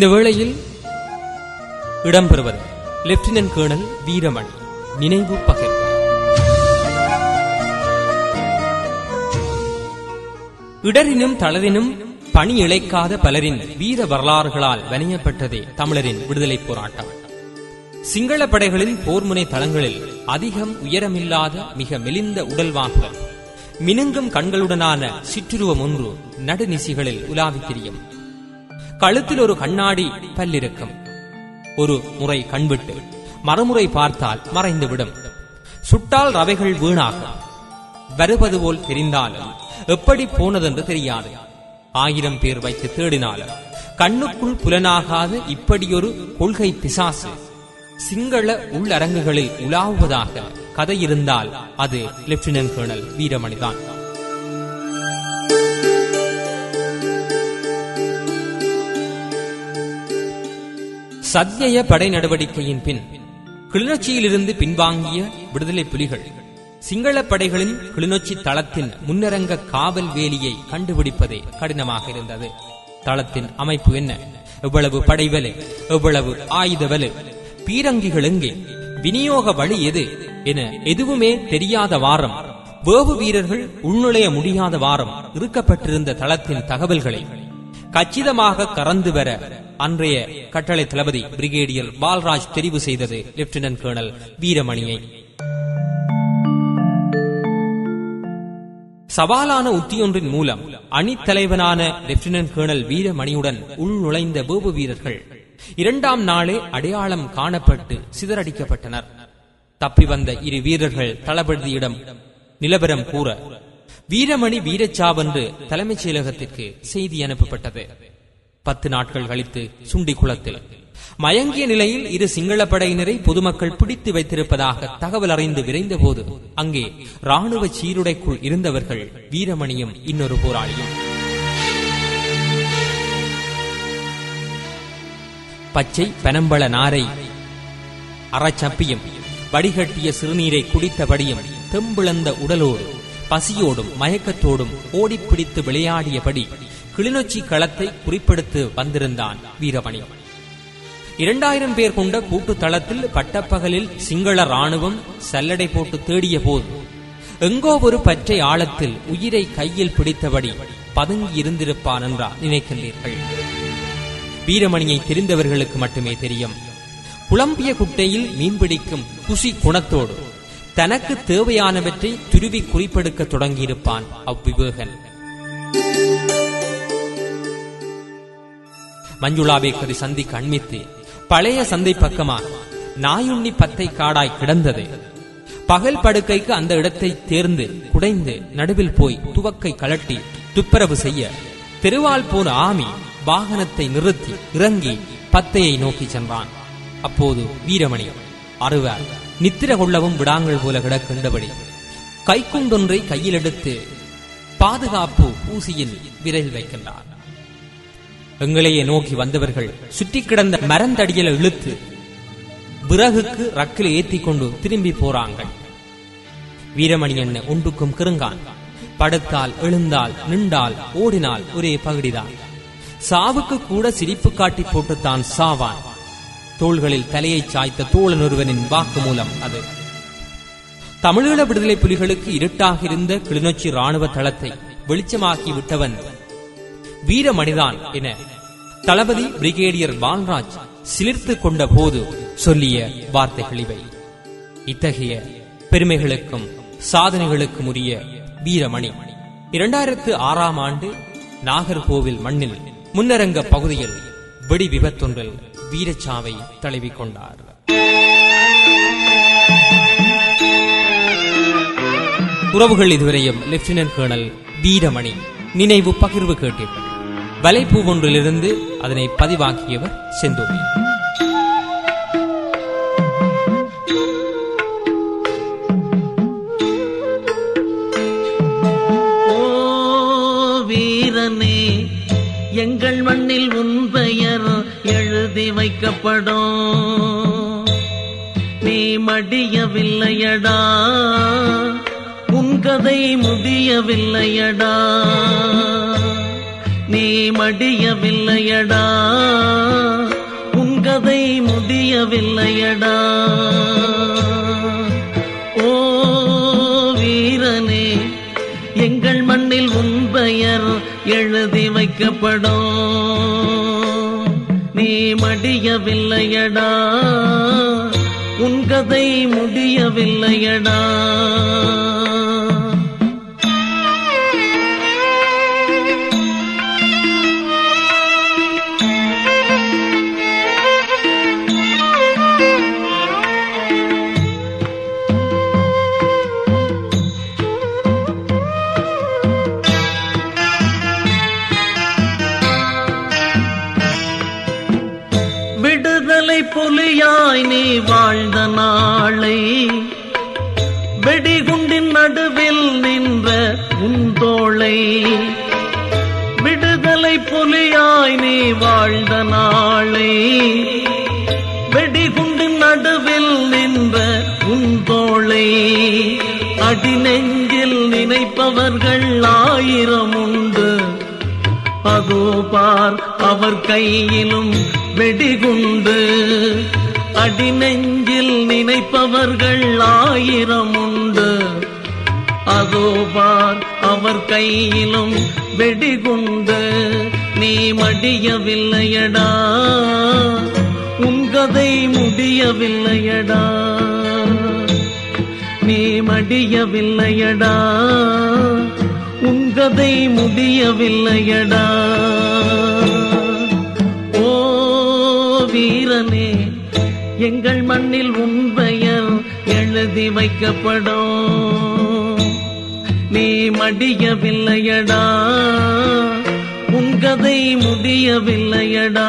இந்த வேளையில் இடம்பெறுவது லெப்டினன்ட் கேர்னல் வீரமணி நினைவு பகிர்வு இடரினும் தளரினும் பணி இழைக்காத பலரின் வீர வரலாறுகளால் வணியப்பட்டதே தமிழரின் விடுதலைப் போராட்டம் சிங்கள படைகளின் போர்முனை தளங்களில் அதிகம் உயரமில்லாத மிக மெலிந்த உடல்வாகுதல் மினுங்கும் கண்களுடனான சிற்றுருவம் ஒன்று நடுநிசிகளில் உலாவித் திரியும் கழுத்தில் ஒரு கண்ணாடி பல்லிருக்கும் ஒரு முறை கண்விட்டு மறுமுறை பார்த்தால் மறைந்துவிடும் சுட்டால் ரவைகள் வீணாகும் வருவது போல் தெரிந்தாலும் எப்படி போனதென்று தெரியாது ஆயிரம் பேர் வைத்து தேடினாலும் கண்ணுக்குள் புலனாகாத இப்படியொரு கொள்கை பிசாசு சிங்கள உள்ளரங்குகளில் உலாவுவதாக கதை இருந்தால் அது லெப்டினன்ட் கேர்னல் வீரமணிதான் சத்யய படை நடவடிக்கையின் பின் கிளிநொச்சியிலிருந்து பின்வாங்கிய விடுதலை புலிகள் சிங்கள படைகளின் கிளிநொச்சி தளத்தின் முன்னரங்க காவல் வேலியை கண்டுபிடிப்பதே கடினமாக இருந்தது தளத்தின் அமைப்பு என்ன எவ்வளவு படைவலு எவ்வளவு ஆயுத வலு பீரங்கிகள் எங்கே விநியோக வழி எது என எதுவுமே தெரியாத வாரம் வேவு வீரர்கள் உள்நுழைய முடியாத வாரம் இருக்கப்பட்டிருந்த தளத்தின் தகவல்களை கச்சிதமாக கறந்து வர அன்றைய கட்டளை தளபதி பிரிகேடியர் பால்ராஜ் தெரிவு செய்தது லெப்டினன்ட் கேர்னல் வீரமணியை சவாலான உத்தியொன்றின் மூலம் அணித்தலைவனான லெப்டினன்ட் கேர்னல் வீரமணியுடன் உள் நுழைந்த வேவு வீரர்கள் இரண்டாம் நாளே அடையாளம் காணப்பட்டு சிதறடிக்கப்பட்டனர் தப்பி வந்த இரு வீரர்கள் தளபதியிடம் நிலவரம் கூற வீரமணி வீரச்சாவென்று தலைமைச் செயலகத்திற்கு செய்தி அனுப்பப்பட்டது பத்து நாட்கள் கழித்து சுண்டி குளத்தில் மயங்கிய நிலையில் இரு சிங்கள படையினரை பொதுமக்கள் பிடித்து வைத்திருப்பதாக தகவல் அறிந்து விரைந்த போது அங்கே ராணுவ சீருடைக்குள் இருந்தவர்கள் வீரமணியும் இன்னொரு போராளியும் பச்சை பனம்பழ நாரை அறச்சப்பியும் வடிகட்டிய சிறுநீரை குடித்தபடியும் தெம்பிழந்த உடலோடு பசியோடும் மயக்கத்தோடும் ஓடிப்பிடித்து விளையாடியபடி கிளிநொச்சி களத்தை குறிப்பெடுத்து வந்திருந்தான் வீரமணி இரண்டாயிரம் பேர் கொண்ட கூட்டு தளத்தில் பட்டப்பகலில் சிங்கள ராணுவம் சல்லடை போட்டு தேடிய போது எங்கோ ஒரு பற்றை ஆழத்தில் உயிரை கையில் பிடித்தபடி பதுங்கி இருந்திருப்பான் என்றா நினைக்கின்றீர்கள் வீரமணியை தெரிந்தவர்களுக்கு மட்டுமே தெரியும் புலம்பிய குட்டையில் மீன்பிடிக்கும் குசி குணத்தோடு தனக்கு தேவையானவற்றை துருவி குறிப்பெடுக்க தொடங்கியிருப்பான் அவ்விவேகன் மஞ்சுளா பேக்கரி சந்திக்கு அண்மித்து பழைய சந்தை பக்கமாக நாயுண்ணி பத்தை காடாய் கிடந்தது பகல் படுக்கைக்கு அந்த இடத்தை தேர்ந்து குடைந்து நடுவில் போய் துவக்கை கலட்டி துப்புரவு செய்ய தெருவால் போன ஆமி வாகனத்தை நிறுத்தி இறங்கி பத்தையை நோக்கி சென்றான் அப்போது வீரமணி அறுவார் நித்திர கொள்ளவும் விடாங்கள் போல கிடக்கின்றபடி கைக்குண்டொன்றை கையில் எடுத்து பாதுகாப்பு ஊசியில் விரல் வைக்கின்றார் எங்களையே நோக்கி வந்தவர்கள் சுற்றி கிடந்த மரந்தடியில இழுத்து விறகுக்கு ரக்கில் ஏத்தி கொண்டு திரும்பி போறாங்க வீரமணி என்ன ஒன்றுக்கும் கிருங்கான் படுத்தால் எழுந்தால் நின்றால் ஓடினால் ஒரே பகுடிதான் சாவுக்கு கூட சிரிப்பு காட்டி போட்டுத்தான் சாவான் தோள்களில் தலையை சாய்த்த தோழன் ஒருவனின் வாக்கு மூலம் அது தமிழீழ விடுதலை புலிகளுக்கு இருட்டாக இருந்த கிளிநொச்சி ராணுவ தளத்தை வெளிச்சமாக்கி விட்டவன் வீரமணிதான் என தளபதி பிரிகேடியர் பால்ராஜ் சிலிர்த்து கொண்ட போது சொல்லிய வார்த்தைகள் இவை இத்தகைய பெருமைகளுக்கும் சாதனைகளுக்கும் உரிய வீரமணி இரண்டாயிரத்து ஆறாம் ஆண்டு நாகர்கோவில் மண்ணில் முன்னரங்க பகுதியில் வெடி விபத்தொன்றில் வீரச்சாவை தழுவிக் கொண்டார் உறவுகள் இதுவரையும் லெப்டினன்ட் கேர்னல் வீரமணி நினைவு பகிர்வு கேட்டீர்கள் வலைப்பூ ஒன்றிலிருந்து அதனை பதிவாக்கியவர் செந்தூரி ஓ வீரனே எங்கள் மண்ணில் உன் பெயர் எழுதி வைக்கப்படும் நீ மடியவில்லையடா உன் கதை முடியவில்லையடா நீ மடியவில்லையடா உன் கதை முடியவில்லையடா ஓ வீரனே எங்கள் மண்ணில் உன் பெயர் எழுதி வைக்கப்படும் நீ மடியவில்லையடா உன் கதை முடியவில்லையடா விடுதலை புலியாய் நீ வாழ்ந்த நாளை வெடிகுண்டின் நடுவில் நின்ற உன் தோளை விடுதலை புலியாய் நீ வாழ்ந்த நாளை வெடிகுண்டின் நடுவில் நின்ற உன் தோளை அடிநெஞ்சில் நினைப்பவர்கள் ஆயிரம் உண்டு அதோ பார் அவர் கையிலும் வெடிகுண்டு அடிநெஞ்சில் நினைப்பவர்கள் ஆயிரம் உண்டு அதோ பார் அவர் கையிலும் வெடிகுண்டு நீ மடியவில்லையடா உன் கதை முடியவில்லையடா நீ மடியவில்லையடா உன் கதை முடியவில்லையடா ஓ வீரனே எங்கள் மண்ணில் உன் பெயர் எழுதி வைக்கப்படும் நீ மடியவில்லையடா உன் கதை முடியவில்லையடா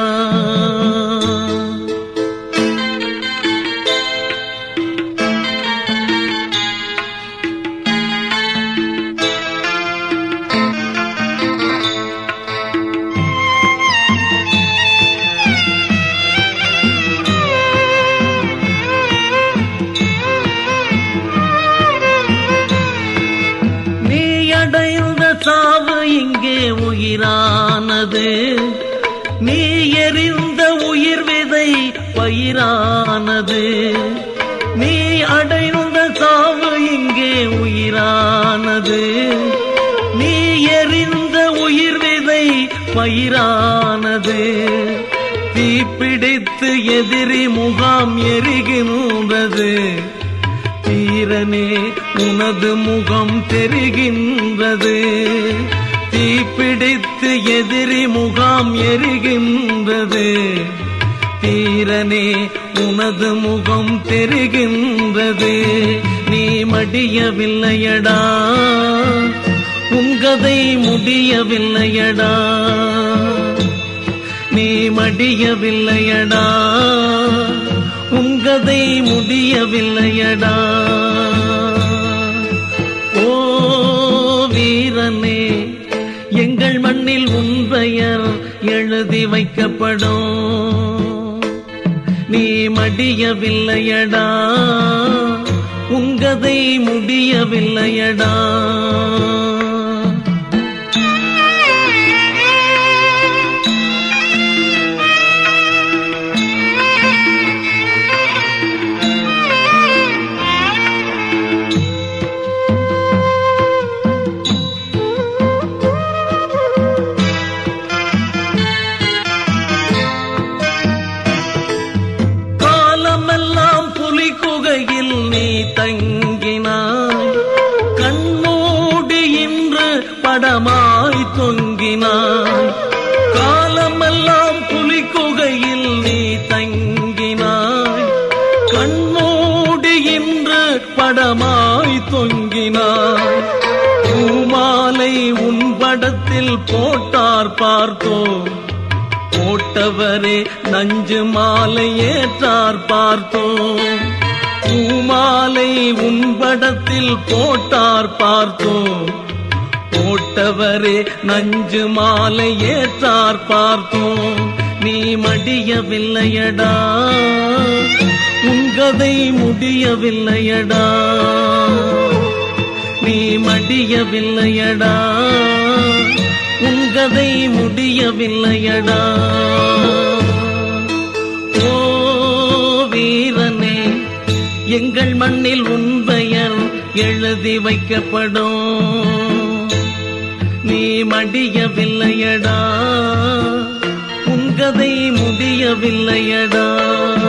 நீ அடைந்த சாவு இங்கே உயிரானது நீ எரிந்த உயிர் விதை பயிரானது நீ அடைந்த சாவு இங்கே உயிரானது நீ எரிந்த உயிர் விதை பயிரானது தீப்பிடித்து எதிரி முகாம் எரிகின்றது வீரனே உனது முகம் தெரிகின்றது தீப்பிடித்து எதிரி முகாம் எரிகின்றது வீரனே உனது முகம் தெரிகின்றது நீ மடியவில்லையடா உங்கதை முடியவில்லையடா நீ மடியவில்லையடா உங்கதை முடியவில்லையடா ஓ வீரனே எங்கள் மண்ணில் உன் பெயர் எழுதி வைக்கப்படும் நீ மடியவில்லையடா உங்கதை முடியவில்லையடா காலமெல்லாம் புலி குகையில் நீ தங்கினாய் கண்மூடி இன்று படமாய் தொங்கினாய் காலமெல்லாம் புலி குகையில் நீ தங்கினாய் கண்மூடி இன்று படமாய் தொங்கினாய் பூமாலை உன் படத்தில் போட்டார் பார்த்தோம் போட்டவரே நஞ்சு மாலை ஏற்றார் பார்த்தோம் பூமாலை உன்படத்தில் போட்டார் பார்த்தோம் போட்டவரே நஞ்சு மாலை ஏற்றார் பார்த்தோம் நீ மடியவில்லையடா உங்கதை முடியவில்லையடா நீ மடியவில்லையடா உங்கதை முடியவில்லையடா ஓ வீரனே எங்கள் மண்ணில் உன் பெயர் எழுதி வைக்கப்படும் நீ மடியவில்லையடா உன் கதை முடியவில்லையடா